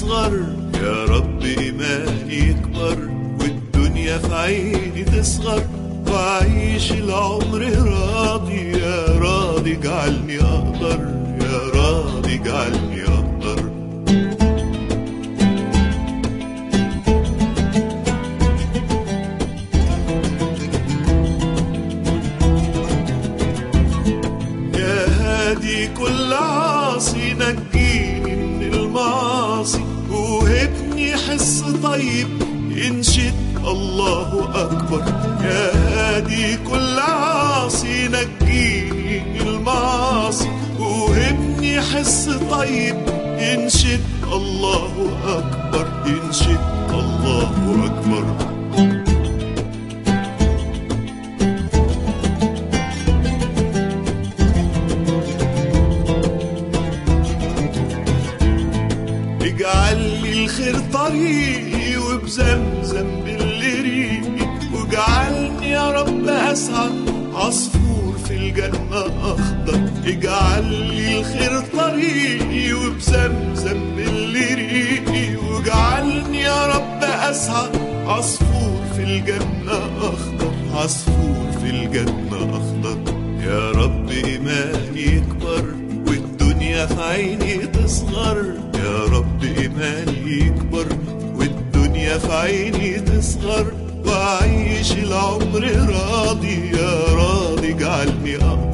تصغر يا رب إيماني يكبر والدنيا في عيني تصغر وأعيش العمر راضي يا راضي اجعلني أقدر يا راضي اجعلني أقدر يا هادي كل عاصي نجيني من المعاصي وهبني حس طيب ينشد الله أكبر يا هادي كل عاصي نجيني من المعاصي وهبني حس طيب ينشد الله أكبر ينشد الله أكبر اجعل لي الخير طريقي وبزمزم باللي ريقي واجعلني يا رب اسعى عصفور في الجنة أخضر اجعل لي الخير طريقي وبزمزم باللي ريقي واجعلني يا رب أسعى عصفور في الجنة أخضر عصفور في الجنة أخضر يا رب إيماني يكبر والدنيا في عيني تصغر يا رب إيماني يكبر والدنيا في عيني تصغر وأعيش العمر راضي يا راضي اجعلني أقدر